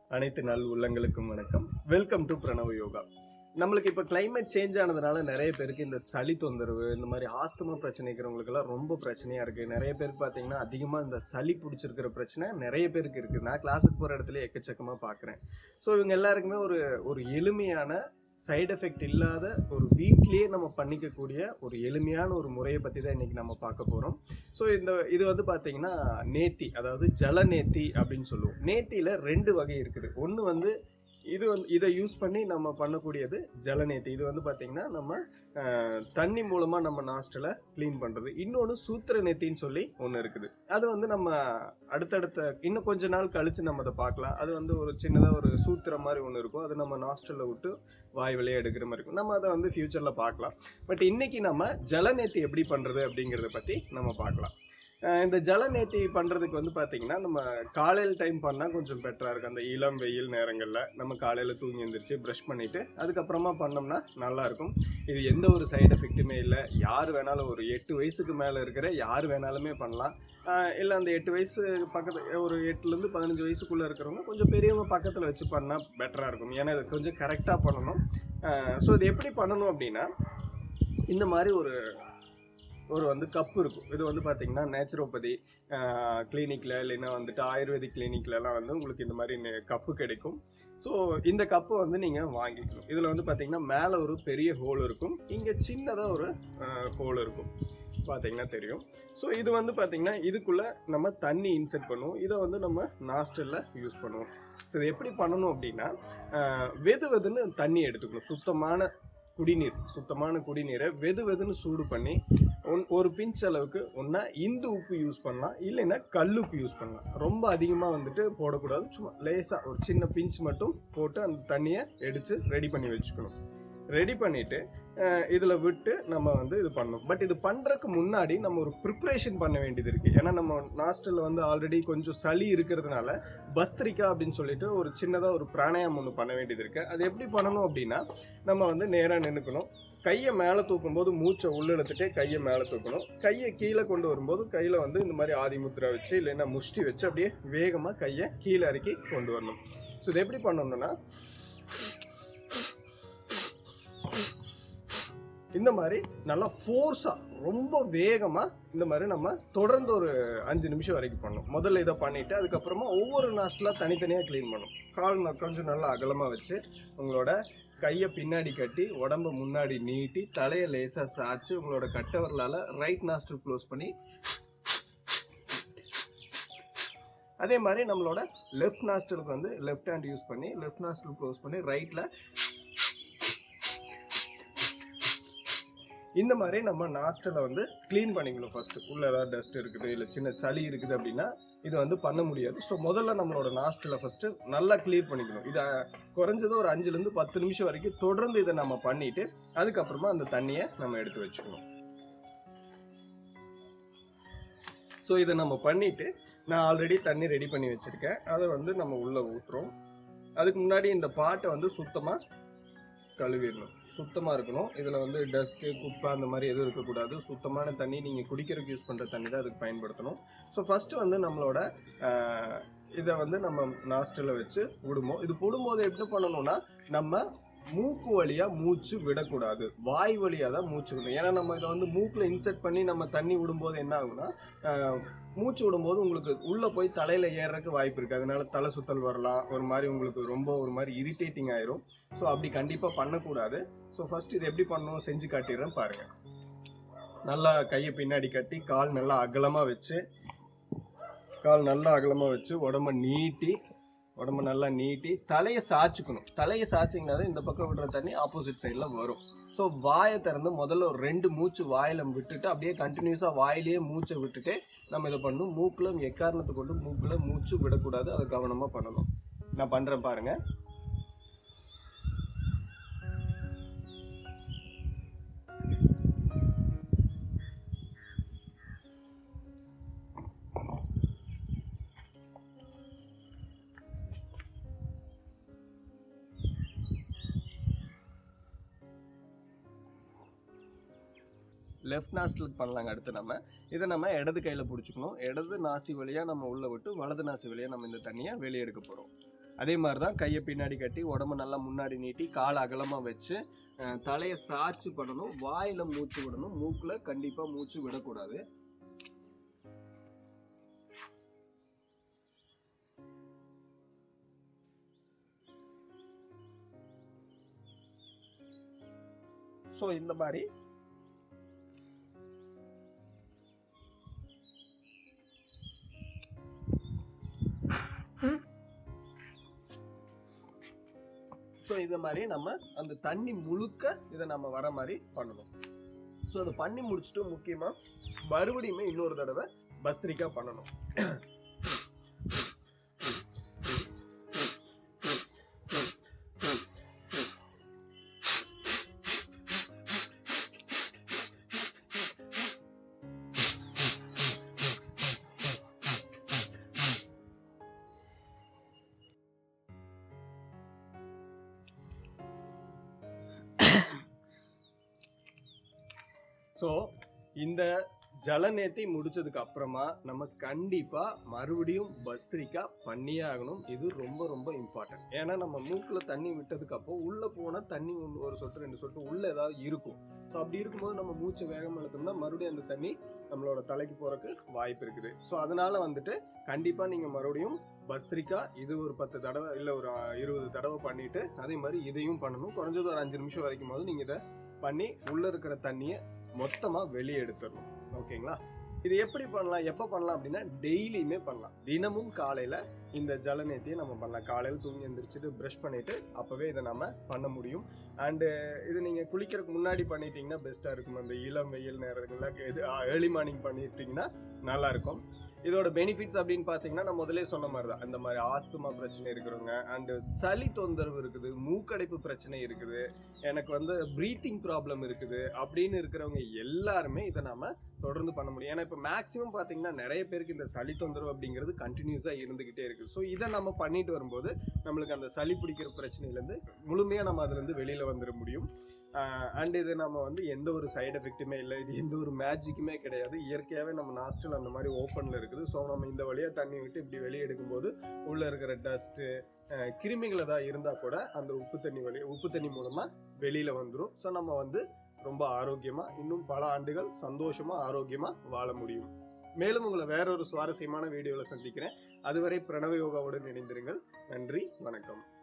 அனைத்து நல் உள்ளங்களுக்கும் வணக்கம் வெல்கம் டு பிரணவ யோகா நம்மளுக்கு இப்ப climate சேஞ்ச் ஆனதுனால நிறைய பேருக்கு இந்த சளி தொந்தரவு இந்த மாதிரி ஆஸ்துமா பிரச்சனை இருக்கிறவங்களுக்கு எல்லாம் ரொம்ப பிரச்சனையா இருக்கு நிறைய பேருக்கு பாத்தீங்கன்னா அதிகமா இந்த சளி பிடிச்சிருக்கிற பிரச்சனை நிறைய பேருக்கு இருக்கு நான் கிளாஸுக்கு போற இடத்துல எக்கச்சக்கமா பாக்குறேன் ஸோ இவங்க எல்லாருக்குமே ஒரு ஒரு எளிமையான சைடு எஃபெக்ட் இல்லாத ஒரு வீட்லயே நம்ம பண்ணிக்கக்கூடிய ஒரு எளிமையான ஒரு முறையை பத்தி தான் இன்னைக்கு நம்ம பார்க்க போறோம் ஸோ இந்த இது வந்து பாத்தீங்கன்னா நேத்தி அதாவது ஜல நேத்தி அப்படின்னு சொல்லுவோம் நேத்தியில ரெண்டு வகை இருக்குது ஒன்று வந்து இது வந்து இதை யூஸ் பண்ணி நம்ம பண்ணக்கூடியது ஜலநேத்தி இது வந்து பாத்தீங்கன்னா நம்ம அஹ், தண்ணி மூலமா நம்ம நாஸ்டலை க்ளீன் பண்றது இன்னொன்று சூத்திர நேத்தின்னு சொல்லி ஒன்று இருக்குது அது வந்து நம்ம அடுத்தடுத்த இன்னும் கொஞ்ச நாள் கழிச்சு நம்ம அதை பார்க்கலாம் அது வந்து ஒரு சின்னதா ஒரு சூத்திரம் மாதிரி ஒன்று இருக்கும் அது நம்ம நாஸ்டல்ல விட்டு வாய் வழியா எடுக்கிற மாதிரி இருக்கும் நம்ம அதை வந்து ஃபியூச்சர்ல பார்க்கலாம் பட் இன்னைக்கு நம்ம ஜலநேத்தி எப்படி பண்றது அப்படிங்கறத பத்தி நம்ம பார்க்கலாம் அஹ் இந்த ஜலநேத்தி பண்றதுக்கு வந்து பாத்தீங்கன்னா நம்ம காலையில் டைம் பண்ணா கொஞ்சம் பெட்டரா இருக்கும் அந்த இளம் வெயில் நேரங்கள்ல நம்ம காலையில தூங்கி எந்திரிச்சு ப்ரஷ் பண்ணிட்டு அதுக்கப்புறமா பண்ணோம்னா நல்லா இருக்கும் இது எந்த ஒரு சைடு எஃபெக்ட்டுமே இல்லை யார் வேணாலும் ஒரு எட்டு வயசுக்கு மேல இருக்கிற யார் வேணாலுமே பண்ணலாம் அஹ் இல்ல அந்த எட்டு வயசு பக்கத்து ஒரு எட்டுல இருந்து பதினஞ்சு வயசுக்குள்ள இருக்கிறவங்க கொஞ்சம் பெரியவங்க பக்கத்துல வச்சு பண்ணா பெட்டரா இருக்கும் ஏன்னா இது கொஞ்சம் கரெக்டா பண்ணணும் ஸோ இது எப்படி பண்ணணும் அப்படின்னா இந்த மாதிரி ஒரு ஒரு வந்து கப் இருக்கும் இது வந்து பாத்தீங்கன்னா நேச்சுரோபதி கிளினிக்ல இல்லைன்னா வந்துட்டு ஆயுர்வேதிக் கிளினிக்ல எல்லாம் வந்து உங்களுக்கு இந்த மாதிரி கப்பு கிடைக்கும் ஸோ இந்த கப்பை வந்து நீங்க வாங்கிக்கணும் இதுல வந்து பாத்தீங்கன்னா மேல ஒரு பெரிய ஹோல் இருக்கும் இங்க சின்னதா ஒரு ஹோல் இருக்கும் பாத்தீங்கன்னா தெரியும் ஸோ இது வந்து பாத்தீங்கன்னா இதுக்குள்ள நம்ம தண்ணி இன்செர்ட் பண்ணுவோம் இதை வந்து நம்ம நாஸ்டல்ல யூஸ் பண்ணுவோம் ஸோ இது எப்படி பண்ணணும் அப்படின்னா ஆஹ் வெது வெதுன்னு தண்ணி எடுத்துக்கணும் சுத்தமான குடிநீர் சுத்தமான குடிநீரை வெது வெதுன்னு சூடு பண்ணி ஒன்- ஒரு பிஞ்ச் அளவுக்கு ஒன்றா இந்து உப்பு யூஸ் பண்ணலாம் இல்லைன்னா கல்லுப்பு யூஸ் பண்ணலாம் ரொம்ப அதிகமாக வந்துட்டு போடக்கூடாது சும்மா லேசாக ஒரு சின்ன பிஞ்ச் மட்டும் போட்டு அந்த தண்ணியை எடுத்து ரெடி பண்ணி வச்சுக்கணும் ரெடி பண்ணிட்டு அஹ், இதுல விட்டு நம்ம வந்து இது பண்ணணும் பட் இது பண்றதுக்கு முன்னாடி நம்ம ஒரு ப்ரிப்பரேஷன் பண்ண வேண்டியது இருக்கு ஏன்னா நம்ம நாஸ்டல்ல வந்து ஆல்ரெடி கொஞ்சம் சளி இருக்கிறதுனால பஸ்திரிக்கா அப்படின்னு சொல்லிட்டு ஒரு சின்னதா ஒரு பிராணாயாமம் ஒன்று பண்ண வேண்டியது இருக்கு அது எப்படி பண்ணணும் அப்படின்னா நம்ம வந்து நேரா நின்னுக்கணும் கையை மேலே தூக்கும்போது மூச்சை உள்ள இழுத்துட்டே கையை மேலே தூக்கணும் கையை கீழே கொண்டு வரும்போது கையில வந்து இந்த மாதிரி ஆதி முத்ரா வச்சு இல்லைன்னா முஷ்டி வச்சு அப்படியே வேகமா கையை கீழே இறக்கி கொண்டு வரணும் ஸோ இது எப்படி பண்ணணும்னா இந்த மாதிரி நல்லா ஃபோர்ஸா ரொம்ப வேகமா இந்த மாதிரி நம்ம தொடர்ந்து ஒரு அஞ்சு நிமிஷம் வரைக்கும் பண்ணணும் முதல்ல இதை பண்ணிட்டு அதுக்கப்புறமா ஒவ்வொரு நாஸ்டலா தனித்தனியா க்ளீன் பண்ணணும் கால் ந- கொஞ்சம் நல்லா அகலமா வச்சு உங்களோட கையை பின்னாடி கட்டி உடம்ப முன்னாடி நீட்டி தலையை லேசா சாய்ச்சு உங்களோட கட்டவரலால ரைட் நாஸ்டல் க்ளோஸ் பண்ணி அதே மாதிரி நம்மளோட லெஃப்ட் நாஸ்டலுக்கு வந்து லெஃப்ட் ஹேண்ட் யூஸ் பண்ணி லெஃப்ட் நாஸ்டல் க்ளோஸ் பண்ணி ரைட்ல இந்த மாதிரி நம்ம நாஸ்டலை வந்து க்ளீன் பண்ணிக்கணும் ஃபர்ஸ்ட் உள்ள ஏதாவது டஸ்ட் இருக்குது இல்லை சின்ன சளி இருக்குது அப்படின்னா இது வந்து பண்ண முடியாது ஸோ முதல்ல நம்மளோட நாஸ்டலை ஃபர்ஸ்ட் நல்லா க்ளீன் பண்ணிக்கணும் இதை குறைஞ்சது ஒரு அஞ்சுல இருந்து பத்து நிமிஷம் வரைக்கும் தொடர்ந்து இதை நம்ம பண்ணிட்டு அதுக்கப்புறமா அந்த தண்ணியை நம்ம எடுத்து வச்சுக்கணும் ஸோ இதை நம்ம பண்ணிட்டு நான் ஆல்ரெடி தண்ணி ரெடி பண்ணி வச்சிருக்கேன் அதை வந்து நம்ம உள்ள ஊத்துறோம் அதுக்கு முன்னாடி இந்த பாட்டை வந்து சுத்தமா கழுவிடணும் சுத்தமா இருக்கணும் இதுல வந்து டஸ்ட் குப்பை அந்த மாதிரி எதுவும் இருக்கக்கூடாது சுத்தமான தண்ணி நீங்க குடிக்கிறதுக்கு யூஸ் பண்ற தண்ணி தான் அதுக்கு பயன்படுத்தணும் ஸோ ஃபர்ஸ்ட் வந்து நம்மளோட ஆஹ், இதை வந்து நம்ம நாஸ்டல்ல வச்சு விடுவோம் இது விடும்போது எப்படி பண்ணணும்னா நம்ம மூக்கு வழியா மூச்சு விடக்கூடாது வாய் வழியா தான் மூச்சு விடணும் ஏன்னா நம்ம இதை வந்து மூக்குல இன்செர்ட் பண்ணி நம்ம தண்ணி விடும்போது என்ன ஆகும்னா ஆஹ், மூச்சு விடும்போது உங்களுக்கு உள்ள போய் தலையில ஏறறதுக்கு வாய்ப்பு இருக்கு அதனால தலை சுத்தல் வரலாம் ஒரு மாதிரி உங்களுக்கு ரொம்ப ஒரு மாதிரி இரிட்டேட்டிங் ஆயிரும் ஸோ அப்படி கண்டிப்பா பண்ணக்கூடாது ஸோ ஃபர்ஸ்ட் இது எப்படி பண்ணணும் செஞ்சு காட்டிடுறேன் பாருங்க நல்லா கையை பின்னாடி கட்டி கால் நல்லா அகலமா வச்சு கால் நல்லா அகலமா வச்சு உடம்ப நீட்டி உடம்ப நல்லா நீட்டி தலையை சாய்ச்சிக்கணும் தலையை சாய்ச்சிங்கன்னா தான் இந்த பக்கம் விடுற தண்ணி ஆப்போசிட் சைடில் வரும் ஸோ வாயை திறந்து முதல்ல ஒரு ரெண்டு மூச்சு வாயில விட்டுட்டு அப்படியே கண்டினியூஸா வாயிலேயே மூச்சை விட்டுட்டு நம்ம இதை பண்ணணும் மூக்குல எக்காரணத்தை கொண்டு மூக்குல மூச்சு விடக்கூடாது அதை கவனமா பண்ணணும் நான் பண்றேன் பாருங்க லெஃப்ட் நாஸ்டலுக்கு பண்ணலாங்க அடுத்து நம்ம இதை நம்ம இடது கையில பிடிச்சிக்கணும் இடது நாசி வழியா நம்ம உள்ள விட்டு வலது நாசி வழியா நம்ம இந்த தண்ணியை வெளியே எடுக்க போறோம் அதே மாதிரி தான் கையை பின்னாடி கட்டி உடம்ப நல்லா முன்னாடி நீட்டி கால் அகலமா வச்சு அஹ், தலையை சாய்ச்சி பண்ணணும் வாயில மூச்சு விடணும் மூக்குல கண்டிப்பா மூச்சு விடக்கூடாது ஸோ இந்த மாதிரி ஸோ இதை மாதிரி நம்ம அந்த தண்ணி முழுக்க இதை நம்ம வர மாதிரி பண்ணணும் ஸோ அதை பண்ணி முடிச்சுட்டு முக்கியமா மறுபடியுமே இன்னொரு தடவை பஸ்திரிக்கா பண்ணணும் ஸோ இந்த ஜலநேத்தி முடிச்சதுக்கு அப்புறமா நம்ம கண்டிப்பா மறுபடியும் பஸ்திரிக்கா பண்ணியே ஆகணும் இது ரொம்ப ரொம்ப இம்பார்ட்டன்ட் ஏன்னா நம்ம மூக்குல தண்ணி விட்டதுக்கு அப்புறம் உள்ள போனா தண்ணி ஒண்ணு ஒரு சொட்டு ரெண்டு சொட்டு உள்ள ஏதாவது இருக்கும் ஸோ அப்படி இருக்கும்போது நம்ம மூச்சை வேகம் இழுத்தோம்னா மறுபடியும் அந்த தண்ணி நம்மளோட தலைக்கு போறதுக்கு வாய்ப்பு இருக்குது ஸோ அதனால வந்துட்டு கண்டிப்பா நீங்க மறுபடியும் பஸ்திரிக்கா இது ஒரு பத்து தடவை இல்ல ஒரு அஹ், இருபது தடவை பண்ணிட்டு அதே மாதிரி இதையும் பண்ணணும் குறைஞ்சது ஒரு அஞ்சு நிமிஷம் வரைக்கும் போது நீங்க இதை பண்ணி உள்ள இருக்கிற தண்ணியை மொத்தமா வெளியே எடுத்துடணும் ஓகேங்களா இது எப்படி பண்ணலாம் எப்ப பண்ணலாம் அப்படின்னா டெய்லியுமே பண்ணலாம் தினமும் காலையில இந்த ஜலநேத்தியை நம்ம பண்ணலாம் காலையில தூங்கி எந்திரிச்சிட்டு ப்ரஷ் பண்ணிட்டு அப்பவே இதை நம்ம பண்ண முடியும் அண்டு இது நீங்க குளிக்கிறதுக்கு முன்னாடி பண்ணிட்டீங்கன்னா பெஸ்டா இருக்கும் அந்த இளம் வெயில் நேரங்கள்ல இது ஏர்லி மார்னிங் பண்ணிட்டீங்கன்னா நல்லா இருக்கும் இதோட பெனிஃபிட்ஸ் அப்படின்னு பார்த்தீங்கன்னா நான் முதலே சொன்ன மாதிரி தான் இந்த மாதிரி ஆஸ்துமா பிரச்சனை இருக்கிறவங்க அண்ட் சளி தொந்தரவு இருக்குது மூக்கடைப்பு பிரச்சனை இருக்குது எனக்கு வந்து ப்ரீத்திங் ப்ராப்ளம் இருக்குது அப்படின்னு இருக்கிறவங்க எல்லாருமே இதை நாம தொடர்ந்து பண்ண முடியும் ஏன்னா இப்போ மேக்ஸிமம் பார்த்தீங்கன்னா நிறைய பேருக்கு இந்த சளி தொந்தரவு அப்படிங்கிறது கண்டினியூஸாக இருந்துகிட்டே இருக்கு ஸோ இதை நம்ம பண்ணிட்டு வரும்போது நம்மளுக்கு அந்த சளி பிடிக்கிற பிரச்சனையிலேருந்து முழுமையாக நம்ம அதுலேருந்து வெளியில வந்துட முடியும் அண்ட் இது நம்ம வந்து எந்த ஒரு சைடு எஃபெக்ட்டுமே இல்லை இது எந்த ஒரு மேஜிக்குமே கிடையாது இயற்கையாகவே நம்ம நாஸ்டல் அந்த மாதிரி ஓப்பனில் இருக்குது ஸோ நம்ம இந்த வழியாக தண்ணி விட்டு இப்படி வெளியே எடுக்கும்போது உள்ளே இருக்கிற டஸ்ட்டு கிருமிகள் ஏதாவது இருந்தால் கூட அந்த உப்பு தண்ணி வழி உப்பு தண்ணி மூலமாக வெளியில் வந்துடும் ஸோ நம்ம வந்து ரொம்ப ஆரோக்கியமாக இன்னும் பல ஆண்டுகள் சந்தோஷமாக ஆரோக்கியமாக வாழ முடியும் மேலும் உங்களை வேற ஒரு சுவாரஸ்யமான வீடியோவில் சந்திக்கிறேன் அதுவரை பிரணவ யோகாவுடன் இணைந்திருங்கள் நன்றி வணக்கம்